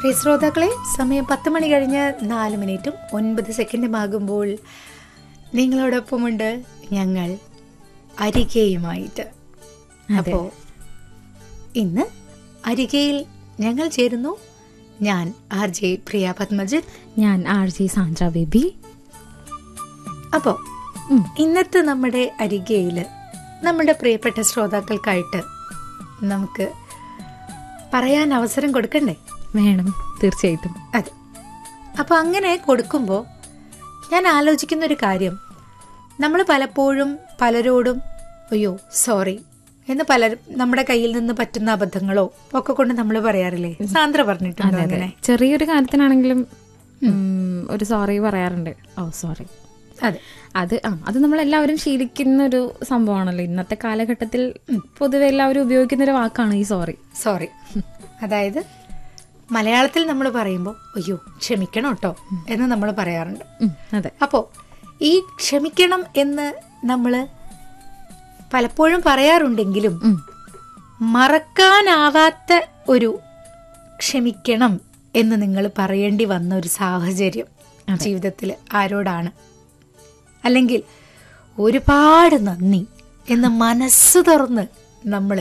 പ്രിയ ശ്രോതാക്കളെ സമയം പത്ത് മണി കഴിഞ്ഞ് നാല് മിനിറ്റും ഒൻപത് സെക്കൻഡുമാകുമ്പോൾ നിങ്ങളോടൊപ്പമുണ്ട് ഞങ്ങൾ അരികയുമായിട്ട് അപ്പോ ഇന്ന് അരികയിൽ ഞങ്ങൾ ചേരുന്നു ഞാൻ ആർ ജെ പ്രിയ പത്മജിത്ത് ഞാൻ ആർ ജി സാന്ദ്ര ബേബി അപ്പോ ഉം. ഇന്നത്തെ നമ്മുടെ അരികയിൽ നമ്മുടെ പ്രിയപ്പെട്ട ശ്രോതാക്കൾക്കായിട്ട് നമുക്ക് പറയാൻ അവസരം കൊടുക്കണ്ടേ വേണം തീർച്ചയായിട്ടും അതെ അപ്പോൾ അങ്ങനെ കൊടുക്കുമ്പോൾ ഞാൻ ആലോചിക്കുന്ന ഒരു കാര്യം നമ്മൾ പലപ്പോഴും പലരോടും അയ്യോ സോറി എന്ന് പലരും നമ്മുടെ കയ്യിൽ നിന്ന് പറ്റുന്ന അബദ്ധങ്ങളോ ഒക്കെ കൊണ്ട് നമ്മൾ പറയാറില്ലേ സാന്ദ്ര പറഞ്ഞിട്ടുണ്ടോ അങ്ങനെ ചെറിയൊരു കാര്യത്തിനാണെങ്കിലും ഉം, ഒരു സോറി പറയാറുണ്ട് ഓ സോറി അതെ അത് ആ അത് നമ്മൾ എല്ലാവരും ശീലിക്കുന്ന ഒരു സംഭവമാണല്ലോ ഇന്നത്തെ കാലഘട്ടത്തിൽ പൊതുവെ എല്ലാവരും ഉപയോഗിക്കുന്ന ഒരു വാക്കാണ് ഈ സോറി സോറി അതായത് മലയാളത്തിൽ നമ്മൾ പറയുമ്പോൾ അയ്യോ ക്ഷമിക്കണം കേട്ടോ എന്ന് നമ്മൾ പറയാറുണ്ട് അതെ അപ്പോൾ ഈ ക്ഷമിക്കണം എന്ന് നമ്മൾ പലപ്പോഴും പറയാറുണ്ടെങ്കിലും ഉം. മറക്കാനാവാത്ത ഒരു ക്ഷമിക്കണം എന്ന് നിങ്ങൾ പറയേണ്ടി വന്ന ഒരു സാഹചര്യം ജീവിതത്തിൽ ആരോടാണ് അല്ലെങ്കിൽ ഒരുപാട് നന്ദി എന്ന് മനസ്സ് തുറന്ന് നമ്മൾ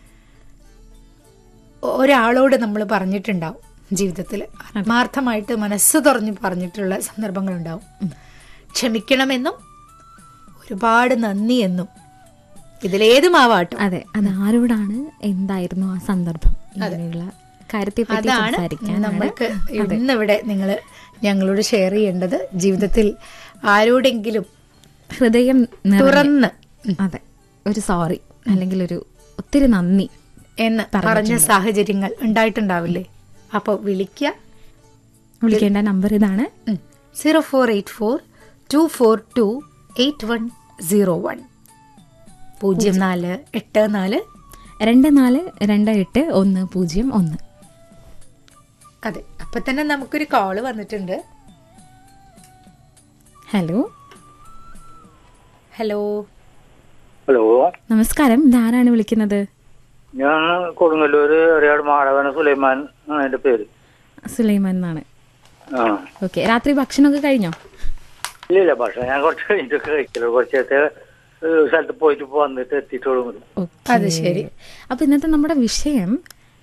ഒരാളോട് നമ്മൾ പറഞ്ഞിട്ടുണ്ടാവും ജീവിതത്തിൽ ആത്മാർത്ഥമായിട്ട് മനസ്സ് തുറന്ന് പറഞ്ഞിട്ടുള്ള സന്ദർഭങ്ങളുണ്ടാവും ക്ഷമിക്കണമെന്നും ഒരുപാട് നന്ദി എന്നും ഇതിലേതുമാവാട്ടോ അതെ അത് ആരോടാണ് എന്തായിരുന്നു ആ സന്ദർഭം ഇങ്ങനെയുള്ള കാര്യത്തെ പറ്റി അതാണ് സംസാരിക്കാൻ നമ്മൾക്ക് ഇന്നിവിടെ നിങ്ങൾ ഞങ്ങളോട് ഷെയർ ചെയ്യേണ്ടത് ജീവിതത്തിൽ ആരോടെങ്കിലും ഹൃദയം നിറഞ്ഞ് തുറന്ന് അതെ ഒരു സോറി അല്ലെങ്കിൽ ഒരു ഒത്തിരി നന്ദി എന്ന് പറഞ്ഞ സാഹചര്യങ്ങൾ ഉണ്ടായിട്ടുണ്ടാവില്ലേ അപ്പോൾ വിളിക്കുക വിളിക്കേണ്ട നമ്പർ ഇതാണ് zero four eight four two four two eight one zero one പൂജ്യം നാല് എട്ട് നാല് രണ്ട് നാല് രണ്ട് എട്ട് ഒന്ന് പൂജ്യം ഒന്ന് അതെ അപ്പൊ തന്നെ നമുക്കൊരു കോള് വന്നിട്ടുണ്ട് ഹലോ ഹലോ ഹലോ നമസ്കാരം ഇതാരാണ് വിളിക്കുന്നത് ഞാൻ കൊടുങ്ങല്ലൂര് അറിയാട് മാടവന സുലൈമാൻ ആണ് എന്റെ പേര് സുലൈമാൻ എന്നാണ് ആ ഓക്കെ രാത്രി ഭക്ഷണമൊക്കെ കഴിഞ്ഞോ ഇല്ല ഇല്ല പക്ഷെ ഞാൻ കുറച്ച് കഴിഞ്ഞിട്ടൊക്കെ കഴിക്കല്ലോ കുറച്ച് നേരത്തെ ഒരു സ്ഥലത്ത് പോയിട്ട് ഇപ്പൊ വന്നിട്ട് എത്തിയിട്ടുള്ളൂ ഇങ്ങോട്ട്. ഓക്കേ. അത് ശരി. അപ്പൊ ഇന്നത്തെ നമ്മുടെ വിഷയം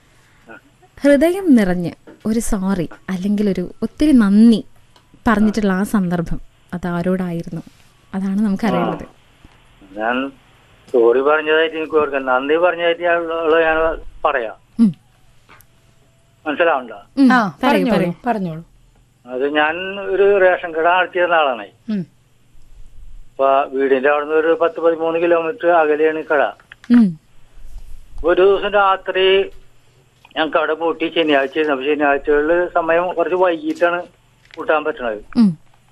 ഹൃദയം നിറഞ്ഞ് ഒരു സോറി അല്ലെങ്കിൽ ഒരു ഒത്തിരി നന്ദി പറഞ്ഞിട്ടുള്ള ആ സന്ദർഭം അത് ആരോടായിരുന്നു അതാണ് നമുക്കറിയേണ്ടത് ഞാൻ സോറി പറഞ്ഞതായിട്ട് എനിക്ക് ഓർക്കാം നന്ദി പറഞ്ഞതായിട്ട് ഞാൻ ഉള്ളത് ഞാൻ പറയാം ഉം. മനസ്സിലാവണ്ട ഉം, ആ പറയൂ പറഞ്ഞോളൂ പറയൂ പറഞ്ഞോളൂ അത് ഞാൻ ഒരു റേഷൻ കട നടത്തിയിരുന്ന ആളാണ് ഉം. അപ്പൊ വീടിന്റെ അവിടുന്ന് ഒരു പത്ത് പതിമൂന്ന് കിലോമീറ്റർ അകലെയാണ് ഈ കട ഉം. ഒരു ദിവസം രാത്രി ഞാൻ കട പൂട്ടി ശനിയാഴ്ച ആയിരുന്നു. അപ്പൊ ശനിയാഴ്ചകളിൽ സമയം കുറച്ച് വൈകിട്ടാണ് പൂട്ടാൻ പറ്റണത് ഉം.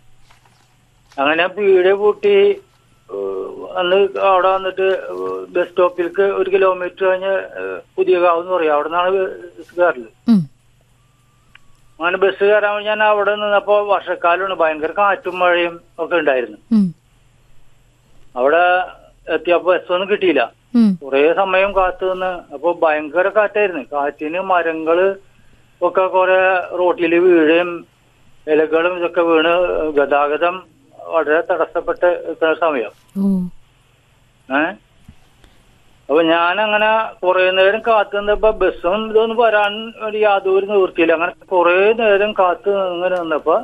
അങ്ങനെ വീട് പൂട്ടി ഏഹ്, അന്ന് അവിടെ വന്നിട്ട് ബസ് സ്റ്റോപ്പിലേക്ക് ഒരു കിലോമീറ്റർ കഴിഞ്ഞ് ഏഹ്, പുതിയ കാവ് എന്ന് പറയും അവിടെ നിന്നാണ് ബസ് കയറല് ഉം. അങ്ങനെ ബസ് കയറാൻ വേണ്ടി ഞാൻ അവിടെ നിന്നപ്പോ വർഷക്കാലമാണ് ഭയങ്കര കാറ്റും മഴയും ഒക്കെ ഉണ്ടായിരുന്നു ഉം. അവിടെ എത്തിയപ്പോ ബസ് ഒന്നും കിട്ടിയില്ല ഉം. കുറെ സമയം കാത്തു നിന്ന് അപ്പൊ ഭയങ്കര കാറ്റായിരുന്നു കാറ്റിന് മരങ്ങള് ഒക്കെ കുറെ റോട്ടിൽ വീഴുകയും ഇലകളും ഇതൊക്കെ വീണ് ഗതാഗതം വളരെ തടസ്സപ്പെട്ട് നിൽക്കുന്ന സമയം ഓ ഏ അപ്പൊ ഞാൻ അങ്ങനെ കുറെ നേരം കാത്തു നിന്നപ്പോ ബസ്സും ഇതൊന്നും വരാൻ ഒരു യാതൊരു നിവൃത്തിയില്ല അങ്ങനെ കുറെ നേരം കാത്തു ഇങ്ങനെ നിന്നപ്പോ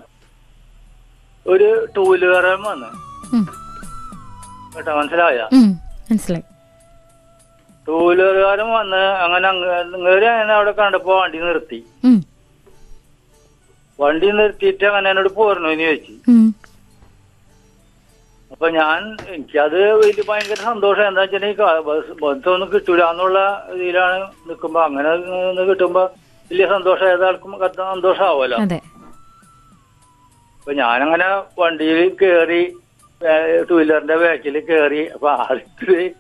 ഒരു ടൂ വീലറും വന്ന് ഉം. കേട്ടോ മനസ്സിലായ ഉം. മനസ്സിലായി ടൂ വീലറുകാരൻ വന്ന് അങ്ങനെ അങ്ങേര് അങ്ങനെ അവിടെ കണ്ടപ്പോ വണ്ടി നിർത്തി ഉം. വണ്ടി നിർത്തിയിട്ട് അങ്ങനെ എന്നോട് പോരണോ എന്ന് ചോദിച്ചു ഉം. അപ്പൊ ഞാൻ എനിക്കത് വലിയ ഭയങ്കര സന്തോഷം എന്താ വെച്ചിട്ടുണ്ടെങ്കിൽ ബസ് ബസ് ഒന്നും കിട്ടൂല എന്നുള്ള ഇതിലാണ് നിൽക്കുമ്പോ അങ്ങനെ നിന്ന് കിട്ടുമ്പോ വലിയ സന്തോഷം ഏതാൾക്കും കത്ത സന്തോഷമാവുമല്ലോ അതെ അപ്പൊ ഞാനങ്ങനെ വണ്ടിയിൽ കയറി ടൂ വീലറിന്റെ ബാക്കിൽ കയറി അപ്പൊ ആദ്യത്തെ